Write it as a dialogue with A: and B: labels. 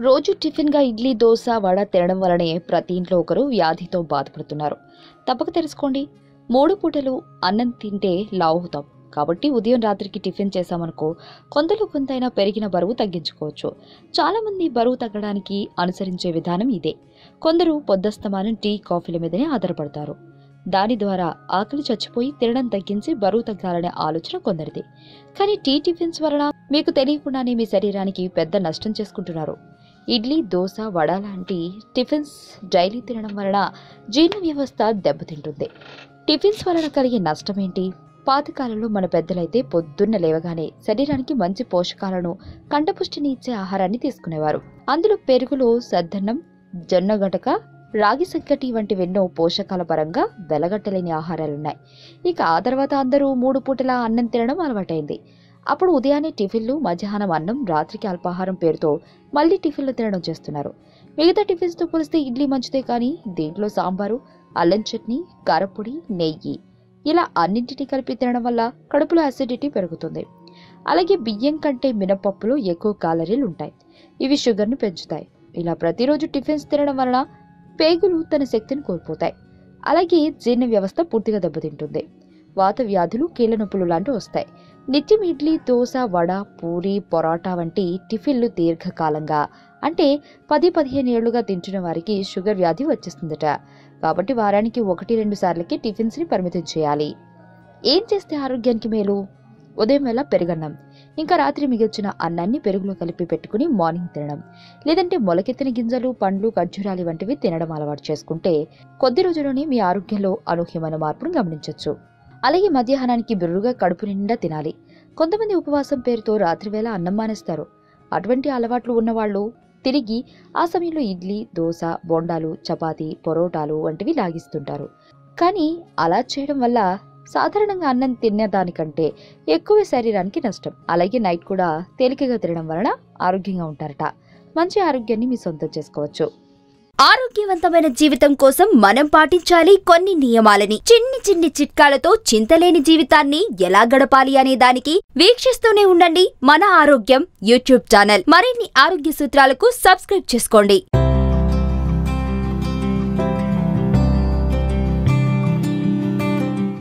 A: రోజు టిఫిన్గా ఇడ్లీ దోశ వడ తినడం వలనే ప్రతి ఇంట్లో ఒకరు వ్యాధితో బాధపడుతున్నారు తప్పక తెలుసుకోండి మూడు పూటలు అన్నం తింటే లావు అవుతాం కాబట్టి ఉదయం రాత్రికి టిఫిన్ చేశామనుకో కొంతలో కొంతైనా పెరిగిన బరువు తగ్గించుకోవచ్చు చాలామంది బరువు తగ్గడానికి అనుసరించే విధానం ఇదే కొందరు పొద్దస్తమానం టీ కాఫీల మీదనే ఆధారపడతారు దాని ద్వారా ఆకలి చచ్చిపోయి తినడం తగ్గించి బరువు తగ్గాలనే ఆలోచన కొందరిది కానీ టీ టిఫిన్స్ వలన మీకు తెలియకుండానే మీ శరీరానికి పెద్ద నష్టం చేసుకుంటున్నారు ఇడ్లీ దోశ వడ లాంటి టిఫిన్స్ డైలీ తినడం వలన జీర్ణ వ్యవస్థ దెబ్బతింటుంది టిఫిన్స్ వలన కలిగే నష్టం ఏంటి పాతకాలంలో మన పెద్దలైతే పొద్దున్న లేవగానే శరీరానికి మంచి పోషకాలను కంఠపుష్టిని ఇచ్చే ఆహారాన్ని తీసుకునేవారు అందులో పెరుగులో సద్దన్నం జొన్న గటక రాగి సంకటి వంటివెన్నో పోషకాల పరంగా వెలగట్టలేని ఆహారాలున్నాయి ఇక ఆ తర్వాత అందరూ మూడు పూటల అన్నం తినడం అలవాటైంది అప్పుడు ఉదయాన్నే టిఫిన్లు మధ్యాహ్నం అన్నం రాత్రికి అల్పాహారం పేరుతో మళ్ళీ టిఫిన్లు తినడం చేస్తున్నారు మిగతా టిఫిన్స్తో పోలిస్తే ఇడ్లీ మంచిదే కానీ దీంట్లో సాంబారు అల్లం చట్నీ కారపొడి నెయ్యి ఇలా అన్నింటినీ కలిపి తినడం వల్ల కడుపులో అసిడిటీ పెరుగుతుంది అలాగే బియ్యం కంటే మినపప్పులో ఎక్కువ క్యాలరీలు ఉంటాయి ఇవి షుగర్ను పెంచుతాయి ఇలా ప్రతిరోజు టిఫిన్స్ తినడం వలన పేగులు తన శక్తిని కోల్పోతాయి అలాగే జీర్ణ వ్యవస్థ పూర్తిగా దెబ్బతింటుంది వాత వ్యాధులు కీళ్ళ నొప్పులు లాంటివి వస్తాయి నిత్యం ఇడ్లీ దోశ వడ పూరి పొరాటా వంటి టిఫిన్లు దీర్ఘకాలంగా అంటే పది పదిహేను ఏళ్లుగా తింటున్న వారికి షుగర్ వ్యాధి వచ్చేస్తుందట కాబట్టి వారానికి ఒకటి రెండు సార్లకి టిఫిన్స్ని పరిమితం చేయాలి ఏం చేస్తే ఆరోగ్యానికి మేలు ఉదయం వేళ పెరుగన్నం ఇంకా రాత్రి మిగిల్చిన అన్నాన్ని పెరుగులో కలిపి పెట్టుకుని మార్నింగ్ తినడం లేదంటే మొలకెత్తిన గింజలు పండ్లు ఖర్జూరాలు వంటివి తినడం అలవాటు చేసుకుంటే కొద్ది రోజుల్లోనే మీ ఆరోగ్యంలో అనూహ్యమైన మార్పును గమనించవచ్చు అలాగే మధ్యాహ్నానికి బిర్రుగా కడుపు నిండా తినాలి కొంతమంది ఉపవాసం పేరుతో రాత్రివేళ అన్నం మానేస్తారు అటువంటి అలవాట్లు ఉన్నవాళ్ళు తిరిగి ఆ సమయంలో ఇడ్లీ దోశ బోండాలు చపాతీ పొరోటాలు వంటివి లాగిస్తుంటారు కానీ అలా చేయడం వల్ల సాధారణంగా అన్నం తినేదానికంటే ఎక్కువ శరీరానికి నష్టం అలాగే నైట్ కూడా తేలికగా తినడం వలన ఆరోగ్యంగా ఉంటారట మంచి ఆరోగ్యాన్ని మీ సొంతం చేసుకోవచ్చు
B: ఆరోగ్యవంతమైన జీవితం కోసం మనం పాటించాలి కొన్ని నియమాలని చిన్ని చిన్ని చిట్కాలతో చింతలేని జీవితాన్ని ఎలా గడపాలి అనే దానికి వీక్షిస్తూనే ఉండండి మన ఆరోగ్యం యూట్యూబ్ ఛానల్ మరిన్ని ఆరోగ్య సూత్రాలకు సబ్స్క్రైబ్ చేసుకోండి